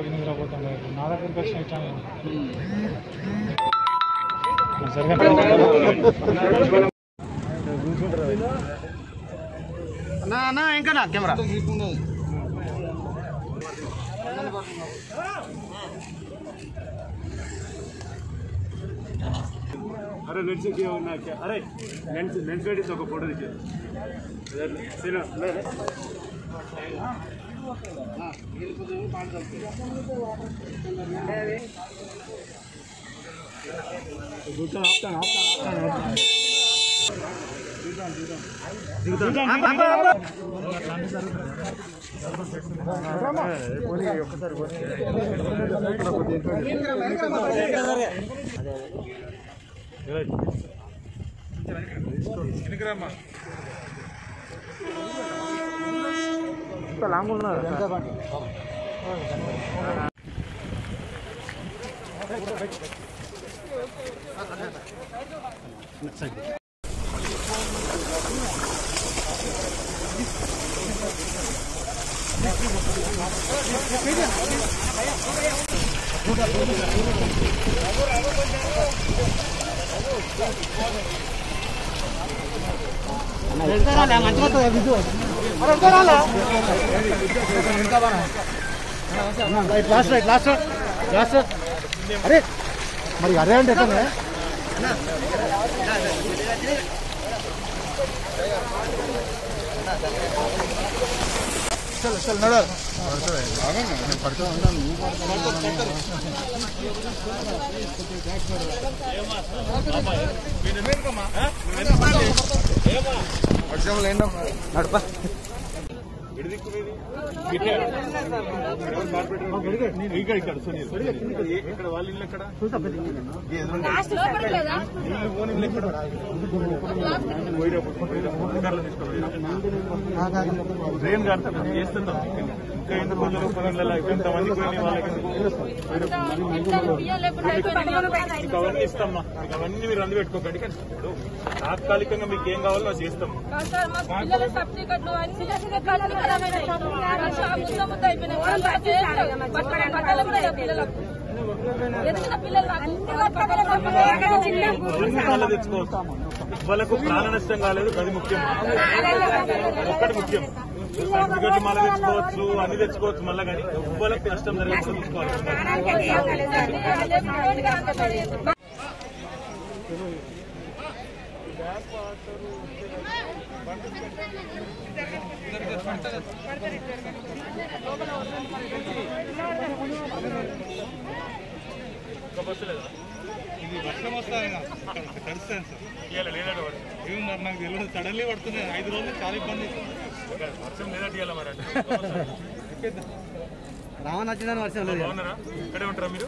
నిద్రపోతాం ఇప్పుడు నా దగ్గరికి వచ్చిన ఇట్లా అన్నా ఇంకా నా కెమెరా अरे लेंस किया ना क्या अरे लेंस लेंस वेट तो फोटो दीजिए सीना ले ले లాస్ట్ రైట్ లాస్ట్ లాస్ట్ అరే మరి అరే అంటే ఎక్కడ చల్ చల్ నడ నడప ఇక్కడ ఇక్కడ సునీల్ ఇక్కడ వాళ్ళ ఇల్లు ఎక్కడ లోపడలేదా వీళ్ళు ఓన్ ఇల్లు ఎక్కడ పోయినప్పుడు పోయినప్పుడు ట్రైన్ కడతాం చేస్తుంటాం ఇంకా ఎందుకు వందల రూపాయల ఇంతమంది పోయిన వాళ్ళకి మీకు అవన్నీ ఇస్తామ్మా మీకు అవన్నీ మీరు అందు పెట్టుకోకండి కానీ ఇప్పుడు తాత్కాలికంగా మీకు ఏం కావాలో అది చేస్తాం పిల్లల సర్టిఫికెట్లు అన్ని ముద్ద అయిపోయినాయి బట్టలు కూడా లేవు పిల్లలకు ఎదిగిన పిల్లలు అన్ని తెచ్చుకోవచ్చు వాళ్ళకు ప్రాణ నష్టం కాలేదు అది ముఖ్యం ఒక్కటి ముఖ్యం సర్టిఫికెట్లు మళ్ళీ తెచ్చుకోవచ్చు అన్ని తెచ్చుకోవచ్చు మళ్ళీ కానీ వాళ్ళకి నష్టం జరగకుండా చూసుకోవాలి ఒక బస్సు లేదా ఇది వర్షం వస్తాను తడుస్తాను సార్ ఇవాళ లేదంటే వర్షం ఏమి మరి నాకు తెలియదు సడన్లీ పడుతున్నాయి ఐదు రోజులు చాలా ఇబ్బంది వర్షం లేదంటే ఇవాళ మరి అంటే రావణ వచ్చిందని వర్షం లేదు బాగున్నారా ఇక్కడే ఉంటారా మీరు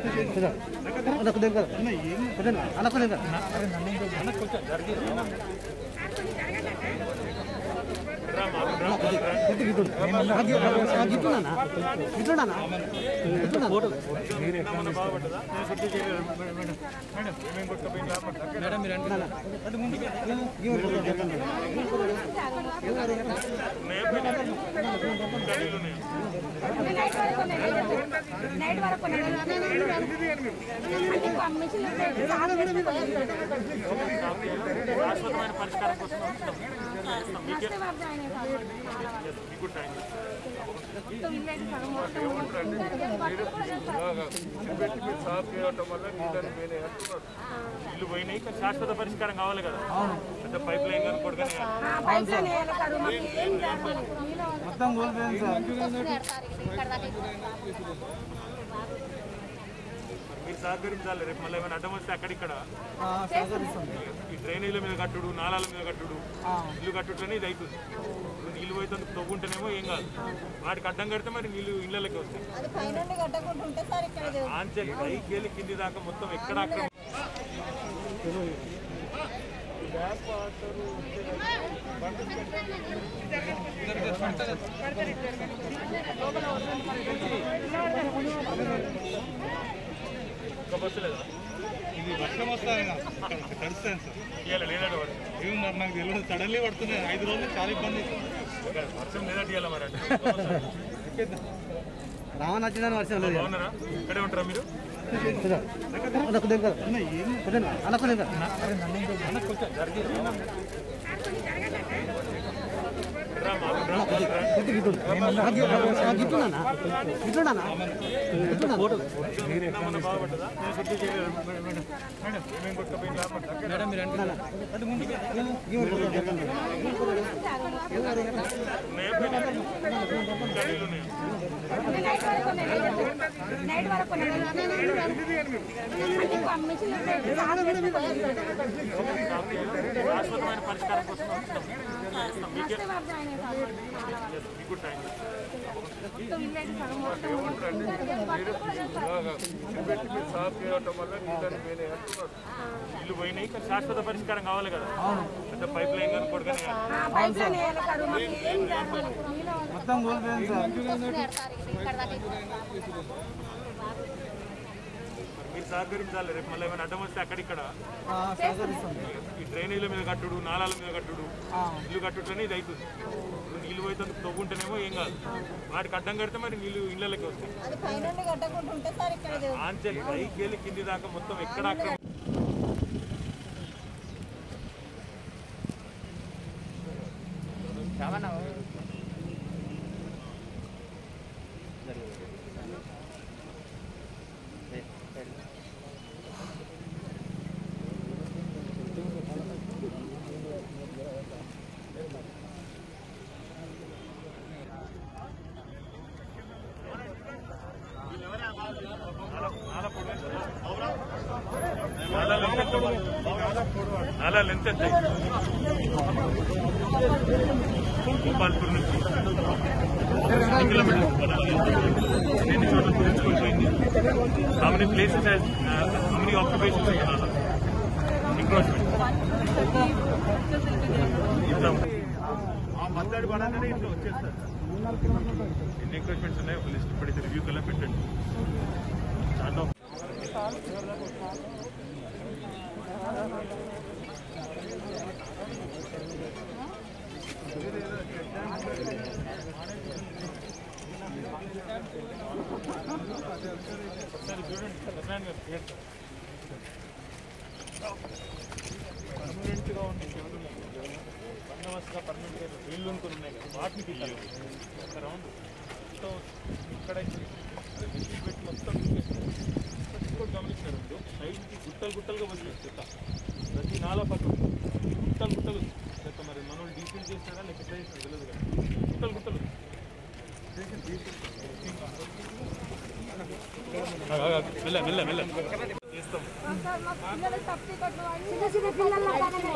ఏమన్నా బాగుపడ్డదా మేడం ఏమేం కొట్టుకపోయిందా మేడం మీరు నైట్ వరకు శాశ్వతమైన పరిష్కారం కోసం మీకు టైం పెట్టి మీరు సాఫ్ చేయడం వల్ల నీళ్ళని పోయినాయి అంటున్నారు ఇల్లు పోయినాయి కానీ శాశ్వత పరిష్కారం కావాలి కదా అంటే పైప్ లైన్ కానీ కొడుకనే మొత్తం కోల్పోయింది సార్ మీరు సహకరించాలి రేపు మళ్ళీ ఏమైనా అడ్డం వస్తే అక్కడిక్కడ ఈ డ్రైనేజీల మీద కట్టుడు నాలాల మీద కట్టుడు ఇల్లు కట్టుడులోనే ఇది అవుతుంది ఇప్పుడు నీళ్ళు పోతే తవ్వుంటేనేమో ఏం కాదు వాటికి అడ్డం కడితే మరి నీళ్ళు ఇళ్ళకి వస్తాయి అది పైన కట్టకుంటుంటే సార్ ఇక్కడ ఆంచె పైకి వెళ్ళి కింది దాకా మొత్తం ఎక్కడ అక్కడ ఒక బస్సు లేదా ఇది వర్షం వస్తాను తడుస్తాను సార్ ఇవాళ లేదంటే వర్షం ఏమి మరి నాకు తెలియదు సడన్లీ పడుతున్నాయి ఐదు రోజులు చాలా ఇబ్బంది వర్షం లేదంటే ఇవాళ మరి అంటే రావణ వచ్చిందని వర్షం లేదు బాగున్నారా ఇక్కడే ఉంటారా మీరు అలా కొద్దిగా రా, మా ఊరు రా, రా. నిన్న మొన్న బాగుపడ్డదా? నేను గుర్తు చేయలేదు. మేడం, మేడం, ఏమేం కొట్టుకుపోయింది లాభపడ్డా? ఉన్నాయా పోయినా? ఇంకా నీళ్ళు ఉన్నాయా? నైట్ వరకు ఉన్నాయి. నైట్ వరకు ఉన్నాయి. అంటే మిషన్ శాశ్వతమైన పరిష్కారం కోసం వస్తాం. చేస్తాం. మీకే మీకు టైం పెట్టి మీరు సాఫ్ చేయడం వల్ల నీళ్ళని పోయినాయి అంటున్నారు. నీళ్ళు పోయినాయి కానీ శాశ్వత పరిష్కారం కావాలి కదా అంటే పైప్ లైన్ కానీ కొడుకనే మొత్తం కోల్పోయింది సార్ మీరు సహకరించాలి రేపు మళ్ళీ ఏమైనా అడ్డం వస్తే అక్కడిక్కడ ఈ డ్రైనేజీల మీద కట్టుడు నాలాల మీద కట్టుడు ఇల్లు కట్టుట్లనే ఇది అవుతుంది ఇప్పుడు నీళ్ళు పోతే తవ్వుంటేనేమో ఏం కాదు వాటికి అడ్డం కడితే మరి నీళ్ళు ఇళ్ళకి వస్తాయి అది పైనుండి కట్టకుంటుంటే సార్ ఇక్కడ ఆంచెల్ పైకి వెళ్ళి కింది దాకా మొత్తం ఎక్కడ అక్కడ అలా లెంత్ ఎంత గోపాల్పూర్ నుంచి ఎన్ని కిలోమీటర్స్ ఎన్ని చోట్ల తెలుసుకొని how many places how many occupations encroachment మద్దడి పడాలని ఇంట్లో వచ్చేస్తారు ఎన్ని ఎంక్రోచ్మెంట్స్ ఉన్నాయో ఒక లిస్ట్ ఇప్పుడైతే రివ్యూ కల్లా పెట్టండి చాలా ఒకసారి చూడండి రసాయన గారు పేరు పర్మనెంట్గా ఉండే చెవులు బందోబస్తుగా పర్మనెంట్గా వీళ్ళు అనుకుని ఉన్నాయి కదా వాటిని తీయాలి ఒక రౌండ్ సో ఇక్కడ విసిల్ పెట్టి మొత్తం తీసేస్తారు కూడా గమనించారు మీరు సైడ్కి గుట్టలు గుట్టలుగా వదిలేదు చెత్త ప్రతి నాలా పక్కన గుట్టలు గుట్టలు చెత్త మరి మనం డీసీల్ చేస్తారా లేక ఎట్లా చేస్తారా తెలియదు కదా గుట్టలు గుట్టలు మెల్ల మెల్ల మెల్ల చేస్తాం చిన్న చిన్న పిల్లల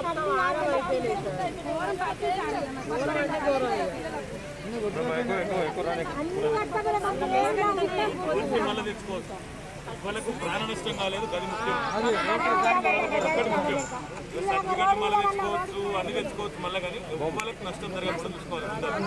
అన్ని వచ్చి మళ్ళీ తెచ్చుకోవచ్చు వాళ్ళకు ప్రాణ నష్టం కాలేదు అది ముఖ్యం ఒక్కటి ముఖ్యం సర్టిఫికెట్ మళ్ళీ తెచ్చుకోవచ్చు అన్ని తెచ్చుకోవచ్చు మళ్ళీ కానీ వాళ్ళకి నష్టం జరగకుండా చూసుకోవాలి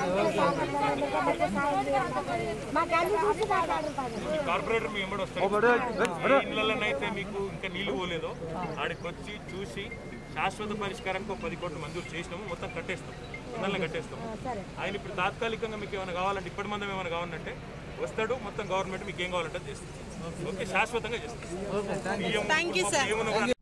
మాకు అన్ని చూసి మాట్లాడుతాను మీ కార్పొరేటర్ మీ ఎంబడి వస్తారు ఇళ్ళలోనైతే మీకు ఇంకా నీళ్లు పోలేదో ఆడికి వచ్చి చూసి శాశ్వత పరిష్కారానికి ఒక పది కోట్లు మంజూరు చేసినాము మొత్తం కట్టేస్తాం ఇళ్ళని కట్టేస్తాం ఆయన ఇప్పుడు తాత్కాలికంగా మీకు ఏమైనా కావాలంటే ఇప్పటి మందం ఏమైనా కావాలంటే వస్తాడు మొత్తం గవర్నమెంట్ మీకు ఏం కావాలంటే అది చేస్తుంది ఓకే శాశ్వతంగా చేస్తాం బియ్యం, పప్పు, ఏమన్నా కూడా